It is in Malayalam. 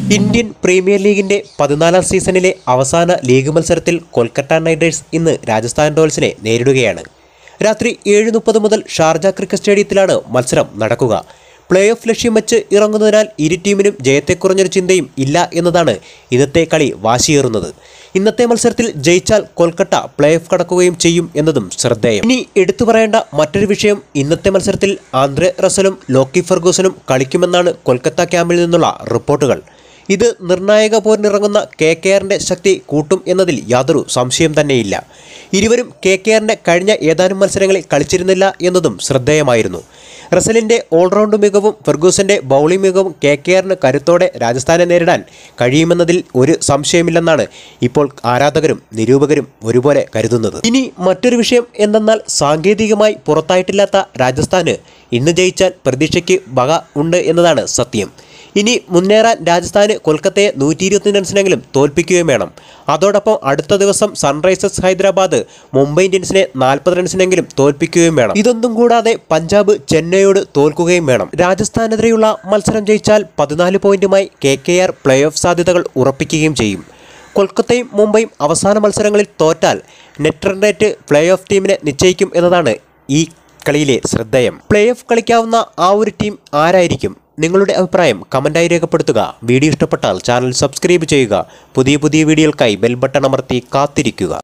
ഇന്ത്യൻ പ്രീമിയർ ലീഗിന്റെ പതിനാലാം സീസണിലെ അവസാന ലീഗ് മത്സരത്തിൽ കൊൽക്കത്ത നൈറ്റ് റൈഡേഴ്സ് ഇന്ന് രാജസ്ഥാൻ റോയൽസിനെ നേരിടുകയാണ് രാത്രി ഏഴ് മുപ്പത് മുതൽ ഷാർജ ക്രിക്കറ്റ് സ്റ്റേഡിയത്തിലാണ് മത്സരം നടക്കുക പ്ലേ ഓഫ് ലക്ഷ്യം വെച്ച് ഇറങ്ങുന്നതിനാൽ ഇരു ടീമിനും ജയത്തെക്കുറഞ്ഞൊരു ചിന്തയും ഇല്ല എന്നതാണ് ഇന്നത്തെ കളി വാശിയേറുന്നത് ഇന്നത്തെ മത്സരത്തിൽ ജയിച്ചാൽ കൊൽക്കത്ത പ്ലേ ഓഫ് കടക്കുകയും ചെയ്യും എന്നതും ശ്രദ്ധേയം ഇനി എടുത്തു പറയേണ്ട മറ്റൊരു വിഷയം ഇന്നത്തെ മത്സരത്തിൽ ആന്ദ്രെ റസലും ലോക്കി ഫെർഗൂസനും കളിക്കുമെന്നാണ് കൊൽക്കത്ത ക്യാമ്പിൽ നിന്നുള്ള റിപ്പോർട്ടുകൾ ഇത് നിർണായക പോരിനിറങ്ങുന്ന കെ കെ ആറിൻ്റെ ശക്തി കൂട്ടും എന്നതിൽ യാതൊരു സംശയം തന്നെയില്ല ഇരുവരും കെ കെ ആറിൻ്റെ കഴിഞ്ഞ ഏതാനും മത്സരങ്ങളിൽ കളിച്ചിരുന്നില്ല എന്നതും ശ്രദ്ധേയമായിരുന്നു റസലിൻ്റെ ഓൾറൗണ്ട് മികവും ഫെർഗൂസന്റെ ബൗളിംഗ് മികവും കെ കെ ആറിന് കരുത്തോടെ രാജസ്ഥാനെ നേരിടാൻ കഴിയുമെന്നതിൽ ഒരു സംശയമില്ലെന്നാണ് ഇപ്പോൾ ആരാധകരും നിരൂപകരും ഒരുപോലെ കരുതുന്നത് ഇനി മറ്റൊരു വിഷയം എന്തെന്നാൽ സാങ്കേതികമായി പുറത്തായിട്ടില്ലാത്ത രാജസ്ഥാന് ഇന്ന് ജയിച്ചാൽ പ്രതീക്ഷയ്ക്ക് വക ഉണ്ട് എന്നതാണ് സത്യം ഇനി മുന്നേറാൻ രാജസ്ഥാന് കൊൽക്കത്തയെ നൂറ്റി ഇരുപത്തി റൺസിനെങ്കിലും തോൽപ്പിക്കുകയും വേണം അതോടൊപ്പം അടുത്ത ദിവസം സൺറൈസേഴ്സ് ഹൈദരാബാദ് മുംബൈ ഇന്ത്യൻസിനെ നാൽപ്പത് റൺസിനെങ്കിലും തോൽപ്പിക്കുകയും വേണം ഇതൊന്നും കൂടാതെ പഞ്ചാബ് ചെന്നൈയോട് തോൽക്കുകയും വേണം രാജസ്ഥാനെതിരെയുള്ള മത്സരം ജയിച്ചാൽ പതിനാല് പോയിന്റുമായി K K R play off സാധ്യതകൾ ഉറപ്പിക്കുകയും ചെയ്യും കൊൽക്കത്തയും മുംബൈയും അവസാന മത്സരങ്ങളിൽ തോറ്റാൽ net run rate play off ടീമിനെ നിശ്ചയിക്കും എന്നതാണ് ഈ കളിയിലെ ശ്രദ്ധേയം പ്ലേ ഓഫ് കളിക്കാവുന്ന ആ ഒരു ടീം ആരായിരിക്കും നിങ്ങളുടെ അഭിപ്രായം കമൻറ്റായി രേഖപ്പെടുത്തുക വീഡിയോ ഇഷ്ടപ്പെട്ടാൽ ചാനൽ സബ്സ്ക്രൈബ് ചെയ്യുക പുതിയ പുതിയ വീഡിയോകൾക്കായി ബെൽ ബട്ടൺ അമർത്തി കാത്തിരിക്കുക